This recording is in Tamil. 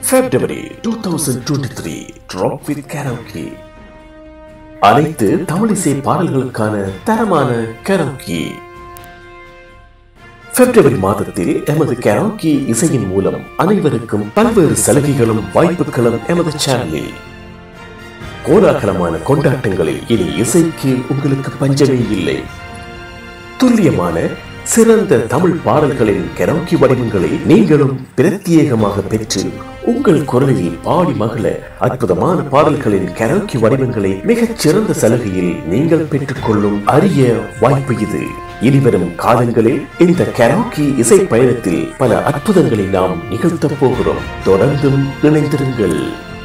February two thousand twenty three drop with karaoke அனைத்து தமிழிசை பாடல்களுக்கான தரமான கரோக்கி பிப்ரவரி மாதத்தில் எமது கரோக்கி இசையின் மூலம் அனைவருக்கும் பல்வேறு சலுகைகளும் வாய்ப்புகளும் எமது சேனலில் கோலாகலமான கொண்டாட்டங்களில் இனி இசைக்கு உங்களுக்கு பஞ்சமே இல்லை துல்லியமான சிறந்த தமிழ் பாடல்களின் கரோக்கி வடிவங்களை நீங்களும் பிரத்யேகமாக பெற்று உங்கள் குரலில் பாடி மகிழ அற்புதமான பாடல்களின் கரோக்கி வடிவங்களை மிகச் சிறந்த சலுகையில் நீங்கள் பெற்றுக்கொள்ளும் அரிய வாய்ப்பு இது இனிவரும் காலங்களில் இந்த கரோக்கி இசை பயணத்தில் பல அற்புதங்களை நாம் நிகழ்த்தப் போகிறோம் தொடர்ந்தும் இணைந்திருங்கள்